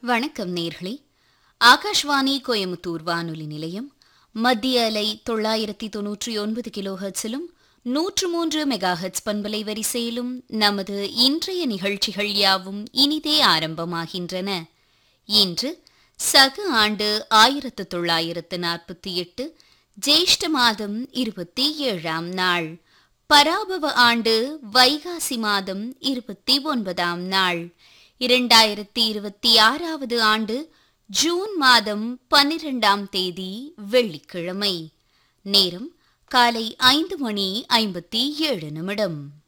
வணக்கம் நேர்களே ஆகாஷ்வாணி கோயமுத்தூர் வானொலி நிலையம் மத்திய அலை தொள்ளாயிரத்தி தொன்னூற்றி ஒன்பது கிலோ ஹெர்ட்ஸிலும் நூற்று மூன்று மெகா ஹெர்ட்ஸ் பண்பலை வரிசையிலும் நமது இன்றைய நிகழ்ச்சிகள் யாவும் இனிதே ஆரம்பமாகின்றன இன்று சக ஆண்டு ஆயிரத்து தொள்ளாயிரத்து நாற்பத்தி எட்டு ஜேஷ்ட மாதம் இருபத்தி ஏழாம் நாள் பராபவ ஆண்டு வைகாசி மாதம் இருபத்தி ஒன்பதாம் நாள் இரண்டாயிரத்தி இருபத்தி ஆறாவது ஆண்டு ஜூன் மாதம் பன்னிரெண்டாம் தேதி வெள்ளிக்கிழமை நேரம் காலை ஐந்து மணி ஐம்பத்தி ஏழு நிமிடம்